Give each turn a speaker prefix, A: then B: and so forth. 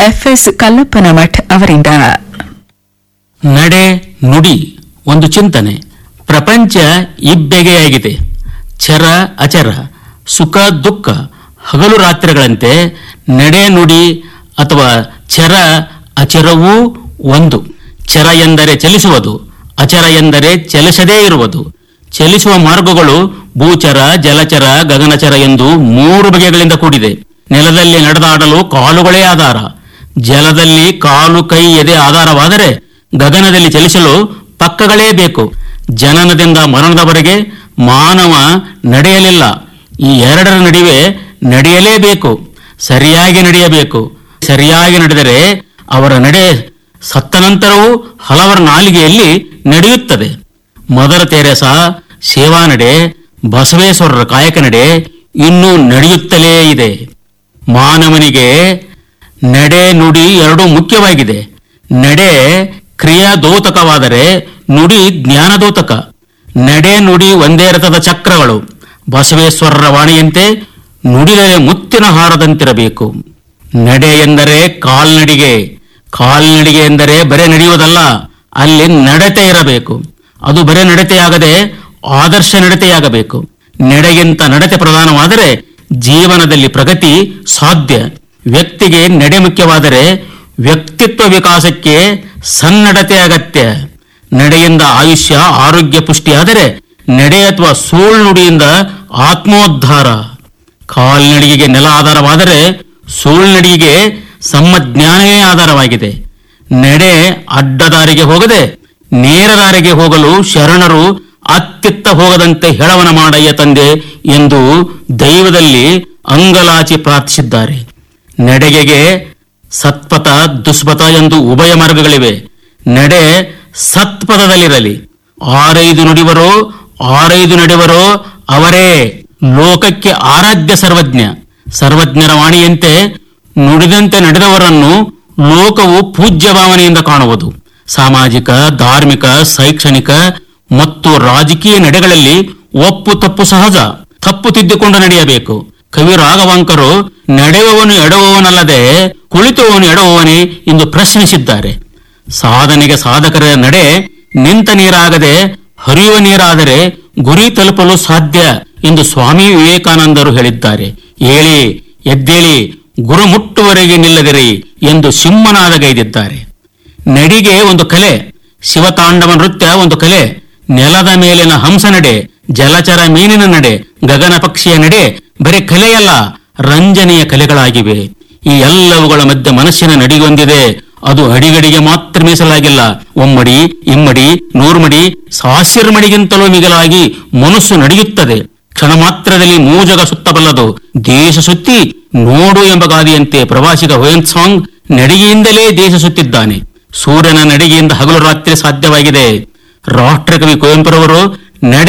A: FS ಕಲ್ಲಪ್ಪನ Math ಅವರಿಂದ
B: ನಡೆ ನುಡಿ ಒಂದು ಚಿಂತನೆ ಪ್ರಪಂಚ ಇಬ್ಬೆಗೆಯಾಗಿದೆ ಚರ ಅಚರ ಸುಖ ದುಃಖ ಹಗಲು ರಾತ್ರಿಗಳಂತೆ ನಡೆ ನುಡಿ ಅಥವಾ ಚರ ಅಚರವೂ ಒಂದು ಚರ ಎಂದರೆ ಚಲಿಸುವುದು ಅಚರ ಎಂದರೆ ಚಲಿಸದೇ ಇರುವುದು ಚಲಿಸುವ ಮಾರ್ಗಗಳು ಭೂಚರ ಜಲಚರ ಗಗನಚರ ಎಂದು ಮೂರು ಬಗೆಗಳಿಂದ ಕೂಡಿದೆ ನೆಲದಲ್ಲಿ ನಡೆದಾಡಲು ಕಾಲುಗಳೇ ಆಧಾರ ಜಲದಲ್ಲಿ ಕಾಲು ಕೈ ಎದೆ ಆಧಾರವಾದರೆ ಗಗನದಲ್ಲಿ ಚಲಿಸಲು ಪಕ್ಕಗಳೇ ಬೇಕು ಜನನದಿಂದ ಮರಣದವರೆಗೆ ಮಾನವ ನಡೆಯಲಿಲ್ಲ ಈ ಎರಡರ ನಡುವೆ ನಡೆಯಲೇಬೇಕು ಸರಿಯಾಗಿ ನಡೆಯಬೇಕು ಸರಿಯಾಗಿ ನಡೆದರೆ ಅವರ ನಡೆ ಸತ್ತ ನಂತರವೂ ಹಲವರ ನಾಲಿಗೆಯಲ್ಲಿ ನಡೆಯುತ್ತದೆ ಮದರ ತೆರೆಸಾ ಸೇವಾ ನಡೆ ಬಸವೇಶ್ವರರ ಕಾಯಕ ನಡೆ ಇನ್ನೂ ನಡೆಯುತ್ತಲೇ ಇದೆ ಮಾನವನಿಗೆ ನಡೆ ನುಡಿ ಎರಡೂ ಮುಖ್ಯವಾಗಿದೆ ನಡೆ ಕ್ರಿಯಾದೋತಕವಾದರೆ ನುಡಿ ಜ್ಞಾನದೋತಕ ನಡೆ ನುಡಿ ಒಂದೇ ರಥದ ಚಕ್ರಗಳು ಬಸವೇಶ್ವರರ ವಾಣಿಯಂತೆ ನುಡಿದರೆ ಮುತ್ತಿನ ಹಾರದಂತಿರಬೇಕು ನಡೆ ಎಂದರೆ ಕಾಲ್ನಡಿಗೆ ಕಾಲ್ನಡಿಗೆ ಎಂದರೆ ಬರೇ ನಡೆಯುವುದಲ್ಲ ಅಲ್ಲಿ ನಡತೆ ಇರಬೇಕು ಅದು ಬರೇ ನಡತೆಯಾಗದೆ ಆದರ್ಶ ನಡತೆಯಾಗಬೇಕು ನಡೆಗಿಂತ ನಡತೆ ಪ್ರಧಾನವಾದರೆ ಜೀವನದಲ್ಲಿ ಪ್ರಗತಿ ಸಾಧ್ಯ ವ್ಯಕ್ತಿಗೆ ನಡೆ ಮುಖ್ಯವಾದರೆ ವ್ಯಕ್ತಿತ್ವ ವಿಕಾಸಕ್ಕೆ ಸನ್ನಡತೆ ಅಗತ್ಯ ನಡೆಯಿಂದ ಆಯುಷ್ಯ ಆರೋಗ್ಯ ಪುಷ್ಟಿಯಾದರೆ ನಡೆ ಅಥವಾ ಸುಳ್ಳು ನುಡಿಯಿಂದ ಆತ್ಮೋದ್ಧಾರ ಕಾಲ್ನಡಿಗೆಗೆ ನೆಲ ಆಧಾರವಾದರೆ ಸುಳ್ನಡಿಗೆಗೆ ಸಮ್ಮಜ್ಞಾನವೇ ಆಧಾರವಾಗಿದೆ ನಡೆ ಅಡ್ಡದಾರಿಗೆ ಹೋಗದೆ ನೇರ ದಾರಿಗೆ ಹೋಗಲು ಶರಣರು ಅತ್ತಿತ್ತ ಹೋಗದಂತೆ ಹೆಳವನ ಮಾಡಯ್ಯ ತಂದೆ ಎಂದು ದೈವದಲ್ಲಿ ಅಂಗಲಾಚಿ ಪ್ರಾರ್ಥಿಸಿದ್ದಾರೆ ನಡೆಗೆಗೆ ಸತ್ಪಥ ದುಷ್ಪಥ ಎಂದು ಉಭಯ ಮಾರ್ಗಗಳಿವೆ ನಡೆ ಸತ್ಪಥದಲ್ಲಿರಲಿ ಆರೈದು ನುಡಿವರೋ ಆರೈದು ನಡೆವರೋ ಅವರೇ ಲೋಕಕ್ಕೆ ಆರಾಧ್ಯ ಸರ್ವಜ್ಞ ಸರ್ವಜ್ಞರ ವಾಣಿಯಂತೆ ನುಡಿದಂತೆ ನಡೆದವರನ್ನು ಲೋಕವು ಪೂಜ್ಯ ಭಾವನೆಯಿಂದ ಕಾಣುವುದು ಸಾಮಾಜಿಕ ಧಾರ್ಮಿಕ ಶೈಕ್ಷಣಿಕ ಮತ್ತು ರಾಜಕೀಯ ನಡೆಗಳಲ್ಲಿ ಒಪ್ಪು ತಪ್ಪು ಸಹಜ ತಪ್ಪು ತಿದ್ದಿಕೊಂಡು ನಡೆಯಬೇಕು ಕವಿ ರಾಘವಾಂಕರು ನಡೆಯುವವನು ಎಡವುವವನಲ್ಲದೆ ಕುಳಿತುವವನು ಎಡವುವವನೇ ಎಂದು ಪ್ರಶ್ನಿಸಿದ್ದಾರೆ ಸಾಧನೆಗೆ ಸಾಧಕರ ನಡೆ ನಿಂತ ನೀರಾಗದೆ ಹರಿಯುವ ನೀರಾದರೆ ಗುರಿ ತಲುಪಲು ಸಾಧ್ಯ ಎಂದು ಸ್ವಾಮಿ ವಿವೇಕಾನಂದರು ಹೇಳಿದ್ದಾರೆ ಏಳಿ ಎದ್ದೇಳಿ ಗುರು ಮುಟ್ಟುವರೆಗೆ ನಿಲ್ಲದಿರಿ ಎಂದು ಸಿಂಹನಾದಗೈದಿದ್ದಾರೆ ನಡಿಗೆ ಒಂದು ಕಲೆ ಶಿವತಾಂಡವ ನೃತ್ಯ ಒಂದು ಕಲೆ ನೆಲದ ಮೇಲಿನ ಹಂಸ ನಡೆ ಜಲಚರ ಮೀನಿನ ನಡೆ ಗಗನ ಪಕ್ಷಿಯ ನಡೆ ಬರೀ ಕಲೆಯಲ್ಲ ರಂಜನೆಯ ಕಲೆಗಳಾಗಿವೆ ಈ ಎಲ್ಲವುಗಳ ಮಧ್ಯೆ ಮನಸ್ಸಿನ ನಡಿಗೊಂದಿದೆ ಅದು ಅಡಿಗಡಿಗೆ ಮಾತ್ರ ಮೀಸಲಾಗಿಲ್ಲ ಒಮ್ಮಡಿ ಇಮ್ಮಡಿ ನೂರ್ಮಡಿ ಸಾವಿರ ಮಡಿಗಿಂತಲೂ ಮಿಗಿಲಾಗಿ ಮನಸ್ಸು ನಡೆಯುತ್ತದೆ ಕ್ಷಣ ಮಾತ್ರದಲ್ಲಿ ಮೂಜಗ ಸುತ್ತಬಲ್ಲದು ದೇಶ ಸುತ್ತಿ ನೋಡು ಎಂಬ ಗಾದಿಯಂತೆ ಪ್ರವಾಸಿಗ ಸಾಂಗ್ ನಡಿಗೆಯಿಂದಲೇ ದೇಶ ಸುತ್ತಿದ್ದಾನೆ ಸೂರ್ಯನ ನಡಿಗೆಯಿಂದ ಹಗಲು ರಾತ್ರಿ ಸಾಧ್ಯವಾಗಿದೆ ರಾಷ್ಟ್ರಕವಿ ಕುವೆಂಪುರವರು ನಡೆ